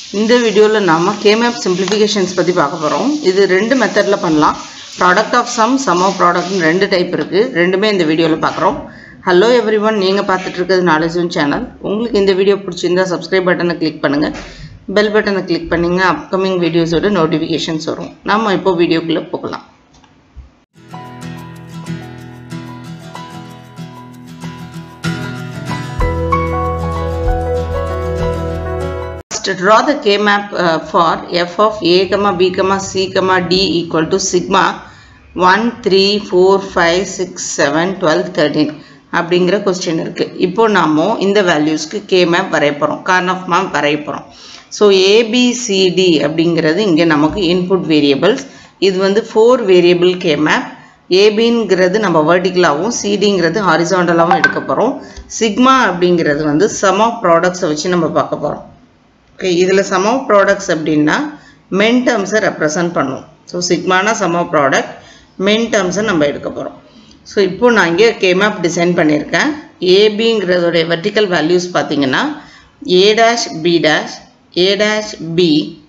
இந்த வீடியோவில் நாம் கேமேப் சிம்பிளிஃபிகேஷன்ஸ் பற்றி பார்க்க போகிறோம் இது ரெண்டு மெத்தடில் பண்ணலாம் product of sum sum of ப்ராடக்ட்னு ரெண்டு டைப் இருக்குது ரெண்டுமே இந்த வீடியோவில் பார்க்குறோம் ஹலோ எவ்ரி ஒன் நீங்கள் பார்த்துட்டு இருக்கிறது நாலேஜும் சேனல் உங்களுக்கு இந்த வீடியோ பிடிச்சிருந்தா சப்ஸ்கிரைப் பட்டனை கிளிக் பண்ணுங்கள் பெல் பட்டனை கிளிக் பண்ணிங்க அப்கமிங் வீடியோஸோட நோட்டிஃபிகேஷன்ஸ் வரும் நம்ம இப்போ வீடியோக்குள்ளே போகலாம் First, draw the K-map uh, for f of a, comma b, comma c, comma d equal to sigma 1, 3, 4, 5, 6, 7, 12, 13 அப்படிங்கிற கொஸ்டின் இருக்குது இப்போ நாம இந்த வேல்யூஸ்க்கு கே மேப் வரைய போகிறோம் கார்ன் ஆஃப் மேப் வரைய போகிறோம் ஸோ ஏபிசிடி அப்படிங்கிறது இங்கே நமக்கு இன்புட் வேரியபிள்ஸ் இது வந்து ஃபோர் வேரியபிள் கே மேப் ஏபிங்கிறது நம்ம வேர்டிக்கலாகவும் சிடிங்கிறது ஹாரிசாண்டலாகவும் எடுக்க போகிறோம் சிக்மா அப்படிங்கிறது வந்து சம் ஆஃப் ப்ராடக்ட்ஸை வச்சு நம்ம பார்க்க போகிறோம் ஓகே இதில் சம் ஆஃப் ப்ராடக்ட்ஸ் அப்படின்னா மென் டேர்ம்ஸை ரெப்ரசன்ட் பண்ணுவோம் ஸோ சிக்மானா சம் ஆஃப் ப்ராடக்ட் மென் டேர்ம்ஸை நம்ம எடுக்க போகிறோம் ஸோ இப்போ நான் இங்கே கேமேப் டிசைன் பண்ணியிருக்கேன் ஏபிங்கிறதோடைய வெர்டிக்கல் வேல்யூஸ் பார்த்தீங்கன்னா A dash B dash A dash B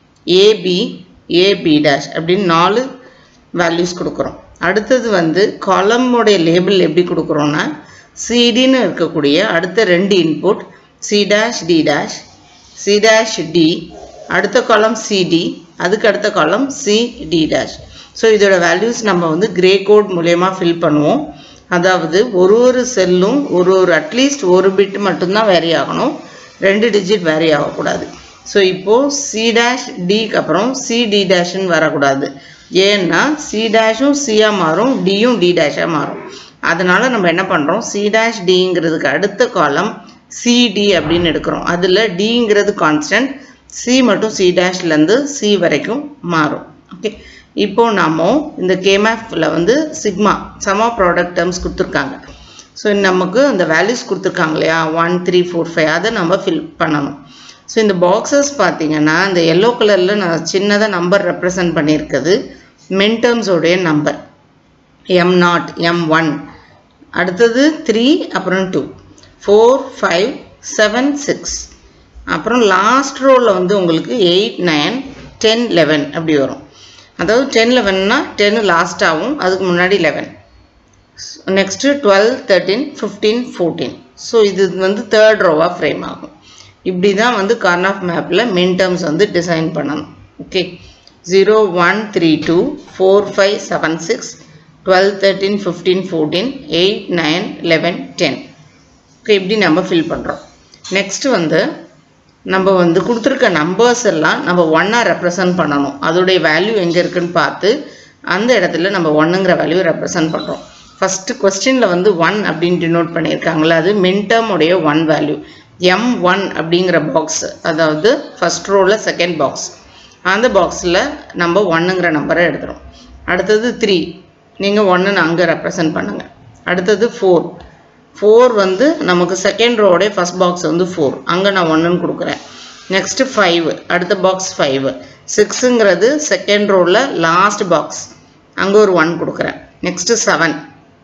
AB AB dash அப்படின்னு நாலு வேல்யூஸ் கொடுக்குறோம் அடுத்தது வந்து காலமுடைய லேபிள் எப்படி கொடுக்குறோன்னா சிடின்னு இருக்கக்கூடிய அடுத்த ரெண்டு input C dash D dash C dash D அடுத்த காலம் சிடி அதுக்கு அடுத்த column C D dash so இதோட வேல்யூஸ் நம்ம வந்து கிரே கோட் மூலயமா ஃபில் பண்ணுவோம் அதாவது ஒரு ஒரு செல்லும் ஒரு ஒரு அட்லீஸ்ட் ஒரு பிட் மட்டும்தான் வேரி ஆகணும் ரெண்டு டிஜிட் வேரி ஆகக்கூடாது ஸோ இப்போது சி டேஷ் டிக்கு அப்புறம் சி டி டேஷ்னு வரக்கூடாது ஏன்னா சி டேஷும் சியாக மாறும் டியும் டி டேஷாக மாறும் அதனால் நம்ம என்ன பண்ணுறோம் சி டேஷ் டிங்கிறதுக்கு அடுத்த காலம் சிடி அப்படின்னு எடுக்கிறோம் அதில் டிங்கிறது கான்ஸ்டன்ட் சி மட்டும் சி டேஷ்லேருந்து சி வரைக்கும் மாறும் ஓகே இப்போ நாம இந்த கேமேஃபில் வந்து சிக்மா சமா ப்ராடக்ட் டேர்ம்ஸ் கொடுத்துருக்காங்க ஸோ நமக்கு அந்த வேல்யூஸ் கொடுத்துருக்காங்க இல்லையா ஒன் த்ரீ ஃபோர் ஃபைவ் அதை நம்ம ஃபில் பண்ணணும் ஸோ இந்த பாக்ஸஸ் பார்த்தீங்கன்னா இந்த எல்லோ கலரில் நான் சின்னதாக நம்பர் ரெப்ரசன்ட் பண்ணியிருக்குது மென் டேர்ம்ஸோடைய number M nought M one அடுத்தது த்ரீ அப்புறம் two four five seven six அப்புறம் லாஸ்ட் ரோவில் வந்து உங்களுக்கு எயிட் நைன் டென் லெவன் அப்படி வரும் அதாவது டென் லெவன்னா டென்னு லாஸ்ட்டாகவும் அதுக்கு முன்னாடி eleven next twelve thirteen fifteen fourteen so இது வந்து தேர்ட் ரோவாக ஃப்ரேம் ஆகும் இப்படி தான் வந்து கார்ன் ஆஃப் மேப்பில் மின் டேர்ம்ஸ் வந்து டிசைன் பண்ணணும் okay zero one three two four five seven six twelve thirteen fifteen fourteen eight nine eleven ten okay இப்படி நம்ம ஃபில் பண்ணுறோம் நெக்ஸ்ட்டு வந்து நம்ம வந்து கொடுத்துருக்க நம்பர்ஸ் எல்லாம் நம்ம ஒன்னாக ரெப்ரசன்ட் பண்ணணும் அதோடைய வேல்யூ எங்கே இருக்குன்னு பார்த்து அந்த இடத்துல நம்ம ஒன்றுங்கிற வேல்யூ ரெப்ரசன்ட் பண்ணுறோம் ஃபஸ்ட்டு கொஸ்டினில் வந்து ஒன் அப்படின்னு டினோட் பண்ணியிருக்காங்களே அது மின்டர்ம் உடைய ஒன் வேல்யூ எம் ஒன் அப்படிங்கிற பாக்ஸ் அதாவது ஃபஸ்ட் ரோவில் செகண்ட் பாக்ஸ் அந்த பாக்ஸில் நம்ம ஒன்றுங்கிற நம்பரை எடுத்துகிறோம் அடுத்தது த்ரீ நீங்கள் ஒன்றுன்னு அங்கே ரெப்ரசன்ட் பண்ணுங்கள் அடுத்தது ஃபோர் ஃபோர் வந்து நமக்கு செகண்ட் ரோடைய ஃபஸ்ட் பாக்ஸ் வந்து ஃபோர் அங்கே நான் ஒன்றுன்னு கொடுக்குறேன் நெக்ஸ்ட்டு ஃபைவ் அடுத்த பாக்ஸ் ஃபைவ் சிக்ஸுங்கிறது செகண்ட் ரோவில் லாஸ்ட் பாக்ஸ் அங்கே ஒரு ஒன் கொடுக்குறேன் நெக்ஸ்ட்டு செவன்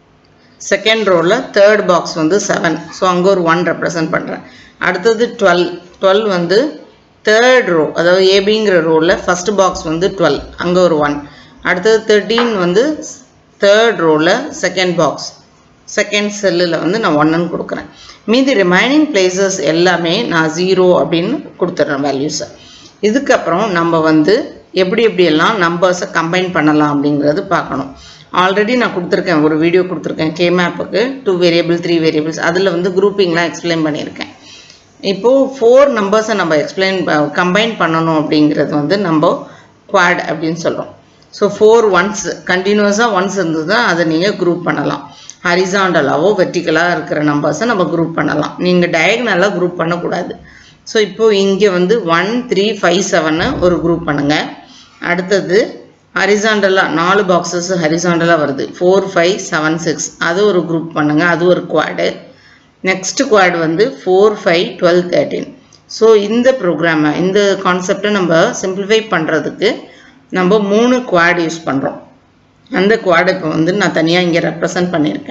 செகண்ட் ரோவில் தேர்ட் பாக்ஸ் வந்து செவன் ஸோ அங்கே ஒரு ஒன் ரெப்ரசன்ட் பண்ணுறேன் அடுத்தது டுவெல் டுவெல் வந்து தேர்ட் ரோ அதாவது ஏபிங்கிற ரோவில் ஃபஸ்ட் பாக்ஸ் வந்து டுவெல் அங்கே ஒரு ஒன் அடுத்தது தேர்ட்டீன் வந்து தேர்ட் ரோவில் செகண்ட் பாக்ஸ் செகண்ட் செல்லில் வந்து நான் ஒன்றுன்னு கொடுக்குறேன் மீதி ரிமைனிங் பிளேசஸ் எல்லாமே நான் ஜீரோ அப்படின்னு கொடுத்துட்றேன் வேல்யூஸை இதுக்கப்புறம் நம்ம வந்து எப்படி எப்படியெல்லாம் நம்பர்ஸை கம்பைன் பண்ணலாம் அப்படிங்கிறது பார்க்கணும் ஆல்ரெடி நான் கொடுத்துருக்கேன் ஒரு வீடியோ கொடுத்துருக்கேன் கே மேப்புக்கு டூ வேரியபிள் த்ரீ வேரியபிள்ஸ் அதில் வந்து குரூப்பிங்லாம் எக்ஸ்பிளைன் பண்ணியிருக்கேன் இப்போது ஃபோர் நம்பர்ஸை நம்ம எக்ஸ்பிளைன் கம்பைன் பண்ணணும் அப்படிங்கிறது வந்து நம்ம குவாட் அப்படின்னு சொல்கிறோம் ஸோ ஃபோர் ஒன்ஸ் கண்டினியூஸாக ஒன்ஸ் இருந்ததுன்னா அதை நீங்கள் குரூப் பண்ணலாம் ஹரிசாண்டலாவோ வெர்டிக்கலாக இருக்கிற நம்பர்ஸை நம்ம குரூப் பண்ணலாம் நீங்கள் டயக்னலாக குரூப் பண்ணக்கூடாது ஸோ இப்போது இங்கே வந்து ஒன் த்ரீ ஃபைவ் செவனை ஒரு குரூப் பண்ணுங்கள் அடுத்தது ஹரிசாண்டலாக நாலு பாக்ஸஸ் ஹரிசாண்டலாக வருது ஃபோர் ஃபைவ் செவன் சிக்ஸ் அது ஒரு குரூப் பண்ணுங்கள் அது ஒரு குவாடு நெக்ஸ்ட் குவாட் வந்து four five twelve thirteen so இந்த ப்ரோக்ராமை இந்த கான்செப்டை நம்ம சிம்பிளிஃபை பண்ணுறதுக்கு நம்ம மூணு குவாட் யூஸ் பண்ணுறோம் அந்த குவாட் இப்போ வந்து நான் தனியாக இங்கே ரெப்ரசன்ட் பண்ணியிருக்கேன்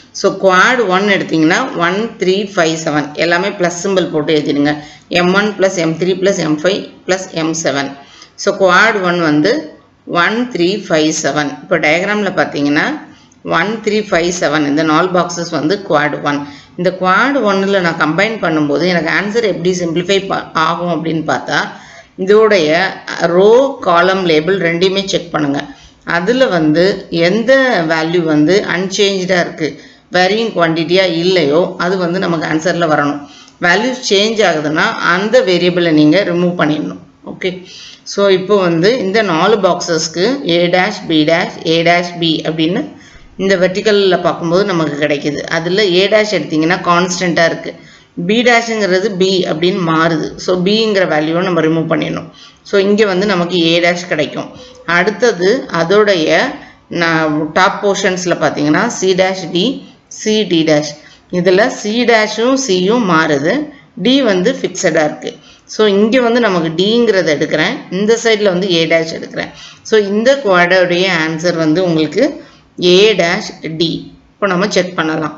ஸோ குவாட் ஒன் எடுத்திங்கன்னா ஒன் த்ரீ ஃபைவ் செவன் எல்லாமே ப்ளஸ் சிம்பிள் போட்டு எழுதிடுங்க M one plus M three plus M five plus M seven so quad one வந்து ஒன் த்ரீ ஃபைவ் செவன் இப்போ டயக்ராமில் பார்த்தீங்கன்னா ஒன் த்ரீ ஃபைவ் செவன் இந்த நாலு பாக்ஸஸ் வந்து குவாட் ஒன் இந்த குவாட் ஒன்னில் நான் கம்பைன் பண்ணும்போது எனக்கு ஆன்சர் எப்படி சிம்பிளிஃபை ஆகும் அப்படின்னு பார்த்தா இதோடைய ரோ காலம் லேபிள் ரெண்டையுமே செக் பண்ணுங்கள் அதில் வந்து எந்த வேல்யூ வந்து அன்சேஞ்சாக இருக்குது வேரியிங் குவான்டிட்டியாக இல்லையோ அது வந்து நமக்கு ஆன்சரில் வரணும் வேல்யூ சேஞ்ச் ஆகுதுன்னா அந்த வேரியபிளை நீங்கள் ரிமூவ் பண்ணிடணும் ஓகே ஸோ இப்போ வந்து இந்த நாலு பாக்ஸஸ்க்கு A dash B dash A dash B அப்படின்னு இந்த வெர்டிக்கலில் பார்க்கும்போது நமக்கு கிடைக்கிது அதில் ஏ டேஷ் எடுத்திங்கன்னா கான்ஸ்டண்ட்டாக இருக்குது பி டேஷுங்கிறது பி அப்படின்னு மாறுது ஸோ பிங்கிற வேல்யூவை நம்ம ரிமூவ் பண்ணிடணும் ஸோ இங்கே வந்து நமக்கு ஏ டேஷ் கிடைக்கும் அடுத்தது அதோடைய டாப் போர்ஷன்ஸில் பார்த்தீங்கன்னா C dash D C D dash இதில் சி டேஷும் சியும் மாறுது டி வந்து ஃபிக்ஸடாக இருக்குது ஸோ இங்கே வந்து நமக்கு டிங்கிறத எடுக்கிறேன் இந்த சைடில் வந்து ஏ டேஷ் எடுக்கிறேன் ஸோ இந்த குவாடோடைய ஆன்சர் வந்து உங்களுக்கு ஏ டேஷ் டி இப்போ நம்ம செக் பண்ணலாம்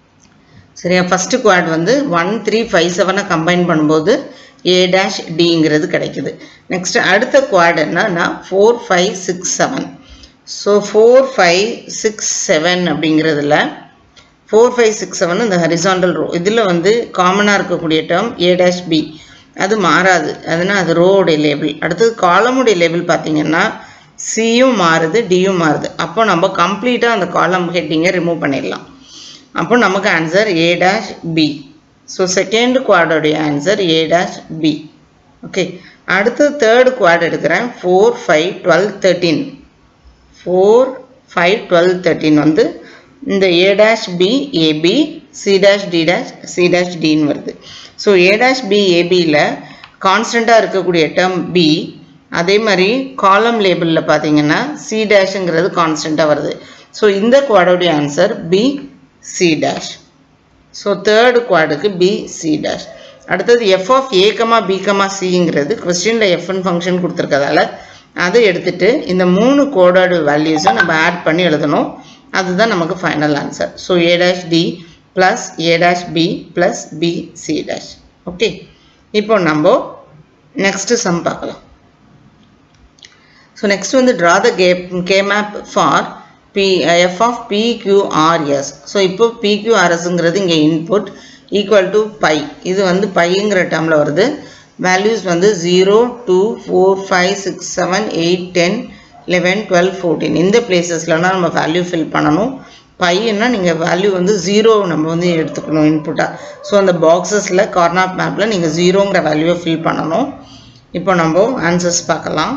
சரியா ஃபஸ்ட்டு குவாட் வந்து ஒன் த்ரீ ஃபைவ் செவனை கம்பைன் பண்ணும்போது ஏ டேஷ் டிங்கிறது கிடைக்குது நெக்ஸ்ட் அடுத்த குவாட் என்னன்னா four five six seven so four five six seven அப்படிங்கிறதுல ஃபோர் ஃபைவ் சிக்ஸ் செவன் இந்த ஹரிசாண்டல் ரோ இதில் வந்து காமனாக இருக்கக்கூடிய டேர்ம் ஏ டேஷ் பி அது மாறாது அதனால் அது ரோவுடைய லேபிள் அடுத்தது காலமுடைய லேபிள் பார்த்தீங்கன்னா சியும் மாறுது டியும் மாறுது அப்போ நம்ம கம்ப்ளீட்டாக அந்த காலம் ஹெட்டிங்கை ரிமூவ் பண்ணிடலாம் அப்போ நமக்கு answer A dash B so second குவாடோடைய answer A dash B okay அடுத்து தேர்டு குவாட் எடுக்கிறேன் four five twelve thirteen four five twelve thirteen வந்து இந்த A dash B AB C dash D dash C dash டின்னு வருது so A dash B ஏபியில் கான்ஸ்டண்ட்டாக இருக்கக்கூடிய டேர்ம் பி அதே மாதிரி காலம் லேபிளில் பார்த்தீங்கன்னா சி டேஷுங்கிறது கான்ஸ்டண்ட்டாக வருது ஸோ இந்த குவாடோடைய answer B C dash so third குவாடுக்கு பி சி டேஷ் அடுத்தது F of A comma B comma சிங்கிறது கொஸ்டினில் எஃப்என் ஃபங்க்ஷன் கொடுத்துருக்கதால அதை எடுத்துட்டு இந்த மூணு கோடோட வேல்யூஸை நம்ம ஆட் பண்ணி எழுதணும் அதுதான் நமக்கு final answer so A dash D plus A dash B plus B C dash okay இப்போ நம்ம நெக்ஸ்ட்டு சம் பார்க்கலாம் ஸோ நெக்ஸ்ட் வந்து draw the K K map for P F of P Q R S so இப்போ பிக்யூஆர்எஸ்ங்கிறது இங்கே இன்புட் ஈக்குவல் டு பை இது வந்து பைங்கிற டேர்மில் வருது வேல்யூஸ் வந்து zero two four five six seven eight ten eleven twelve fourteen இந்த பிளேசஸ்லலாம் நம்ம வேல்யூ ஃபில் பண்ணணும் பையன்னா நீங்கள் வேல்யூ வந்து ஜீரோ நம்ம வந்து எடுத்துக்கணும் இன்புட்டாக ஸோ அந்த பாக்ஸஸில் கார்னர் மேப்பில் நீங்கள் ஜீரோங்கிற வேல்யூவை ஃபில் பண்ணணும் இப்போ நம்ம ஆன்சர்ஸ் பார்க்கலாம்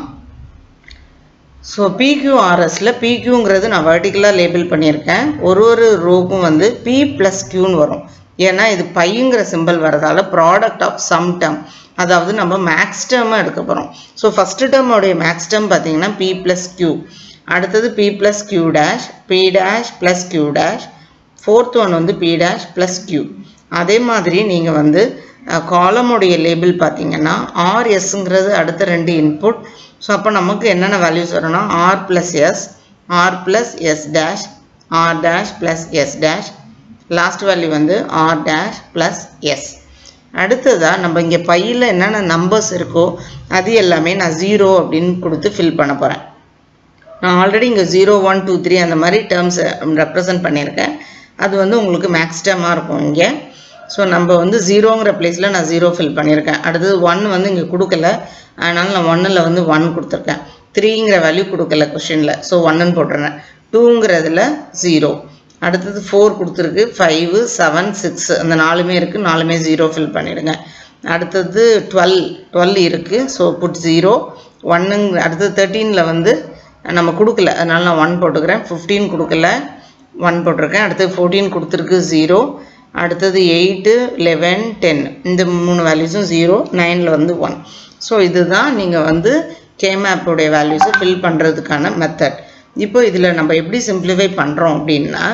ஸோ பிக்யூஆர்எஸில் பிக்யூங்கிறது நான் வெர்டிக்கலாக லேபிள் பண்ணியிருக்கேன் ஒரு ஒரு ரோக்கும் வந்து பி ப்ளஸ் க்யூன்னு வரும் ஏன்னா இது பையுங்கிற சிம்பிள் வரதால ப்ராடக்ட் ஆஃப் சம் டேர்ம் அதாவது நம்ம மேக்ஸ் டேர்மாக எடுக்க போகிறோம் ஸோ ஃபஸ்ட்டு டேர்மோடைய மேக்ஸ் டேர்ம் பார்த்தீங்கன்னா பி ப்ளஸ் க்யூ அடுத்தது P plus Q dash B dash plus Q dash fourth one வந்து பி டேஷ் ப்ளஸ் க்யூ அதே மாதிரி நீங்கள் வந்து காலமுடைய லேபிள் பார்த்தீங்கன்னா ஆர்எஸ்ங்கிறது அடுத்த ரெண்டு இன்புட் ஸோ அப்போ நமக்கு என்னென்ன வேல்யூஸ் வரும்னா R plus S R plus S dash R dash plus S dash last value வந்து ஆர் டேஷ் ப்ளஸ் எஸ் அடுத்ததாக நம்ம இங்கே பையில் என்னென்ன நம்பர்ஸ் இருக்கோ அது எல்லாமே நான் ஜீரோ அப்படின்னு கொடுத்து ஃபில் பண்ண போகிறேன் நான் ஆல்ரெடி இங்கே ஜீரோ ஒன் டூ த்ரீ அந்த மாதிரி டேர்ம்ஸை ரெப்ரசன்ட் பண்ணியிருக்கேன் அது வந்து உங்களுக்கு மேக்ஸ் டேர்மாக இருக்கும் இங்கே ஸோ நம்ம வந்து ஜீரோங்கிற பிளேஸில் நான் ஜீரோ ஃபில் பண்ணியிருக்கேன் அடுத்தது ஒன் வந்து இங்கே கொடுக்கல அதனால் நான் ஒன்னில் வந்து ஒன் கொடுத்துருக்கேன் த்ரீங்கிற வேல்யூ கொடுக்கல கொஷினில் ஸோ ஒன்னுன்னு போட்டுறேன் டூங்கிறதுல ஜீரோ அடுத்தது ஃபோர் கொடுத்துருக்கு ஃபைவு செவன் சிக்ஸ் அந்த நாலுமே இருக்குது நாலுமே ஜீரோ ஃபில் பண்ணிவிடுங்க அடுத்தது டுவெல் டுவெல் இருக்குது ஸோ புட் ஜீரோ ஒன்னுங்க அடுத்தது தேர்ட்டீனில் வந்து நம்ம கொடுக்கல அதனால் நான் ஒன் போட்டுக்கிறேன் ஃபிஃப்டீன் கொடுக்கல ஒன் போட்டிருக்கேன் அடுத்தது ஃபோர்டீன் கொடுத்துருக்கு ஜீரோ அடுத்தது எயிட்டு லெவன் டென் இந்த மூணு வேல்யூஸும் ஜீரோ நைனில் வந்து ஒன் ஸோ இதுதான் நீங்கள் வந்து கேமேப்போடைய வேல்யூஸை ஃபில் பண்ணுறதுக்கான மெத்தட் இப்போ இதில் நம்ம எப்படி சிம்பிளிஃபை பண்ணுறோம் அப்படின்னா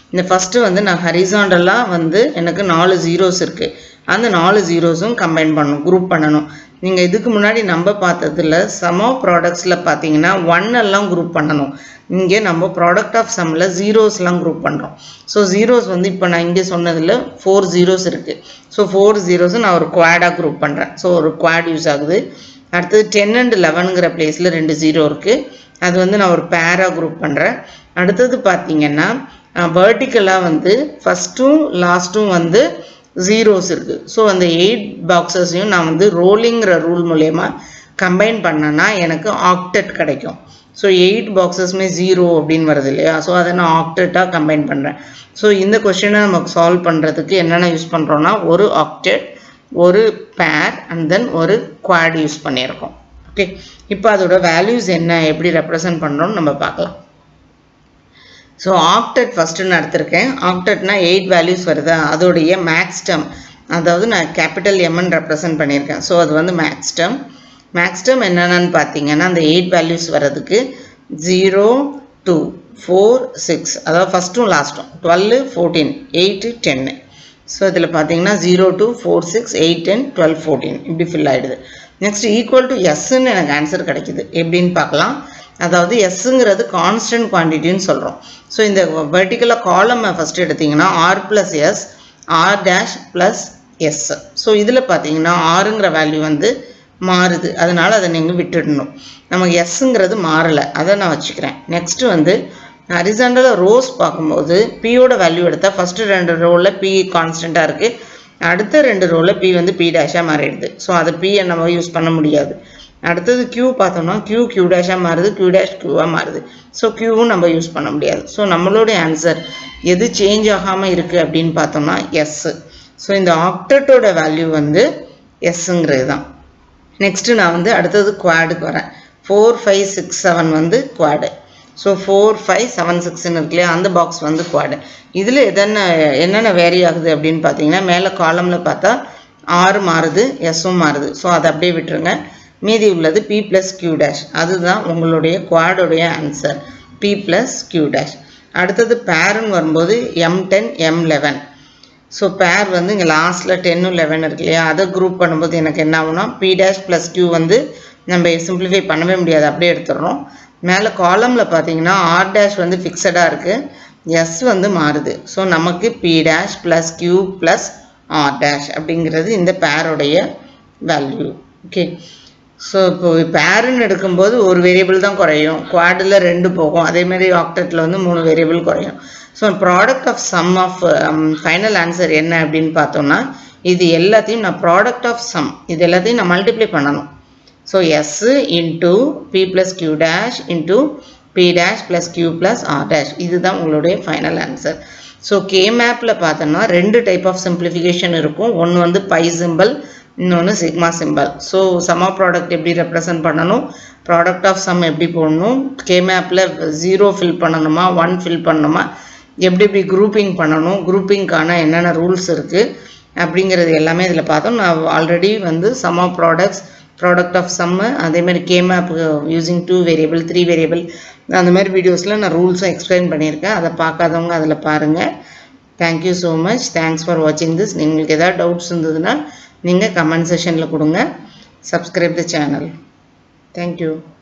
இந்த ஃபஸ்ட்டு வந்து நான் ஹரிசாண்டலாக வந்து எனக்கு நாலு ஜீரோஸ் இருக்குது அந்த நாலு ஜீரோஸும் கம்பைன் பண்ணணும் குரூப் பண்ணணும் நீங்கள் இதுக்கு முன்னாடி நம்ம பார்த்ததில் சம் ஆஃப் ப்ராடக்ட்ஸில் பார்த்தீங்கன்னா ஒன் எல்லாம் குரூப் பண்ணணும் இங்கே நம்ம ப்ராடக்ட் ஆஃப் சம்மில் ஜீரோஸ்லாம் குரூப் பண்ணுறோம் ஸோ ஜீரோஸ் வந்து இப்போ நான் இங்கே சொன்னதில் ஃபோர் ஜீரோஸ் இருக்குது ஸோ ஃபோர் ஜீரோஸும் நான் ஒரு குவாடாக குரூப் பண்ணுறேன் ஸோ ஒரு குவாட் யூஸ் ஆகுது அடுத்தது டென் அண்ட் லெவனுங்கிற பிளேஸில் ரெண்டு ஜீரோ இருக்குது அது வந்து நான் ஒரு பேராக குரூப் பண்ணுறேன் அடுத்தது பார்த்தீங்கன்னா வேர்ட்டிக்கலாக வந்து ஃபஸ்ட்டும் லாஸ்ட்டும் வந்து ஜீரோஸ் இருக்குது ஸோ அந்த எயிட் பாக்ஸஸையும் நான் வந்து ரோலிங்கிற ரூல் மூலயமா கம்பைன் பண்ணேன்னா எனக்கு ஆக்டெட் கிடைக்கும் ஸோ எயிட் பாக்ஸஸ்மே ஜீரோ அப்படின்னு வருது இல்லையா ஸோ அதை நான் ஆக்டெட்டாக கம்பைன் பண்ணுறேன் ஸோ இந்த கொஷினை நமக்கு சால்வ் பண்ணுறதுக்கு என்னென்ன யூஸ் பண்ணுறோன்னா ஒரு ஆக்டெட் ஒரு பேர் அண்ட் தென் ஒரு குவாட் யூஸ் பண்ணியிருக்கோம் ஓகே இப்போ அதோட வேல்யூஸ் என்ன எப்படி ரெப்ரசன்ட் பண்ணுறோம்னு நம்ம பார்க்கலாம் ஸோ ஆக்டெட் ஃபஸ்ட்டு நான் எடுத்திருக்கேன் ஆக்டெட்னா எயிட் வேல்யூஸ் வருதா அதோடைய மேக்ஸ்டம் அதாவது நான் கேபிட்டல் எம்என் ரெப்ரசன்ட் பண்ணியிருக்கேன் ஸோ அது வந்து மேக்ஸ்டம் மேக்ஸ்டம் என்னென்னு பார்த்தீங்கன்னா அந்த எயிட் வேல்யூஸ் வர்றதுக்கு ஜீரோ டூ ஃபோர் சிக்ஸ் அதாவது ஃபஸ்ட்டும் லாஸ்ட்டும் டுவெல்லு ஃபோர்டீன் எயிட்டு டென்னு ஸோ இதில் பார்த்தீங்கன்னா zero two four six eight ten twelve fourteen இப்படி ஃபில் ஆகிடுது நெக்ஸ்ட் ஈக்குவல் டு எஸ்ன்னு எனக்கு ஆன்சர் கிடைக்குது எப்படின்னு பார்க்கலாம் அதாவது எஸ்ஸுங்கிறது கான்ஸ்டன்ட் குவான்டிட்டின்னு சொல்கிறோம் ஸோ இந்த வெர்டிக்கலாக காலம் ஃபஸ்ட்டு எடுத்திங்கன்னா R plus S R dash plus S so இதில் பார்த்தீங்கன்னா ஆறுங்கிற வேல்யூ வந்து மாறுது அதனால் அதை நீங்கள் விட்டுடணும் நமக்கு எஸ்ஸுங்கிறது மாறலை அதை நான் வச்சுக்கிறேன் நெக்ஸ்ட்டு வந்து ஹரிசாண்டல் ரோஸ் பார்க்கும்போது பியோட வேல்யூ எடுத்தால் ஃபஸ்ட்டு ரெண்டு ரோவில் பி கான்ஸ்டண்ட்டாக இருக்குது அடுத்த ரெண்டு ரோவில் பி வந்து பி டேஷாக மாறிடுது ஸோ அதை பியை நம்ம யூஸ் பண்ண முடியாது அடுத்தது க்யூ பார்த்தோம்னா க்யூ க்யூ டேஷாக மாறுது க்யூ டேஷ் க்யூவாக மாறுது ஸோ க்யூவும் நம்ம யூஸ் பண்ண முடியாது ஸோ நம்மளுடைய ஆன்சர் எது சேஞ்ச் ஆகாமல் இருக்குது அப்படின்னு பார்த்தோம்னா எஸ்ஸு ஸோ இந்த ஆக்டட்டோட வேல்யூ வந்து எஸ்ஸுங்கிறது தான் நெக்ஸ்ட்டு நான் வந்து அடுத்தது குவாடுக்கு வரேன் ஃபோர் ஃபைவ் சிக்ஸ் செவன் வந்து quad so four five seven சிக்ஸ்னு இருக்கு இல்லையா அந்த பாக்ஸ் வந்து குவாடு இதில் எதென்ன என்னென்ன வேரி ஆகுது அப்படின்னு பார்த்தீங்கன்னா மேலே காலமில் பார்த்தா ஆறு மாறுது எஸ்ஸும் மாறுது ஸோ அதை அப்படியே விட்டுருங்க மீதி உள்ளது பி ப்ளஸ் கியூ டேஷ் அதுதான் உங்களுடைய குவாடுடைய answer P plus Q dash அடுத்தது பேருன்னு வரும்போது M ten M eleven so pair வந்து இங்கே லாஸ்ட்டில் டென்னும் லெவன் இருக்கு இல்லையா அதை குரூப் பண்ணும்போது எனக்கு என்ன ஆகும்னா பி டேஷ் ப்ளஸ் கியூ வந்து நம்ம சிம்பிளிஃபை பண்ணவே முடியாது அப்படியே எடுத்துடுறோம் மேலே காலமில் பார்த்தீங்கன்னா ஆர் டேஷ் வந்து ஃபிக்ஸடாக இருக்குது எஸ் வந்து மாறுது ஸோ நமக்கு P dash plus Q plus R dash அப்படிங்கிறது இந்த பேருடைய வேல்யூ ஓகே ஸோ இப்போ பேருன்னு எடுக்கும்போது ஒரு வேரியபிள் தான் குறையும் குவாடில் ரெண்டு போகும் அதேமாதிரி ஆக்டெட்டில் வந்து மூணு வேரியபிள் குறையும் so product of sum of final answer என்ன அப்படின்னு பார்த்தோம்னா இது எல்லாத்தையும் நான் ப்ராடக்ட் ஆஃப் சம் இது எல்லாத்தையும் நான் மல்டிப்ளை பண்ணணும் so S into P plus Q dash into P dash plus Q plus R dash இதுதான் உங்களுடைய ஃபைனல் ஆன்சர் ஸோ கே மேப்பில் பார்த்தோம்னா ரெண்டு டைப் ஆஃப் சிம்பிளிஃபிகேஷன் இருக்கும் ஒன்று வந்து பை சிம்பிள் இன்னொன்று சிக்மா சிம்பிள் ஸோ சம்மா ப்ராடக்ட் எப்படி ரெப்ரசன்ட் பண்ணணும் ப்ராடக்ட் ஆஃப் சம் எப்படி போடணும் கே மேப்பில் ஜீரோ ஃபில் பண்ணணுமா ஒன் ஃபில் பண்ணணுமா எப்படி எப்படி குரூப்பிங் பண்ணணும் குரூப்பிங்க்கான என்னென்ன ரூல்ஸ் இருக்குது அப்படிங்கிறது எல்லாமே இதில் பார்த்தோம் நான் ஆல்ரெடி வந்து sum of products product of sum அதேமாதிரி K map using two variable three variable அந்த மாதிரி வீடியோஸில் நான் ரூல்ஸும் எக்ஸ்பிளைன் பண்ணியிருக்கேன் அதை பார்க்காதவங்க அதில் பாருங்கள் thank you so much thanks for வாட்சிங் திஸ் உங்களுக்கு எதாவது டவுட்ஸ் இருந்ததுன்னா நீங்கள் கமெண்ட் செஷனில் கொடுங்க சப்ஸ்கிரைப் த சேனல் தேங்க்யூ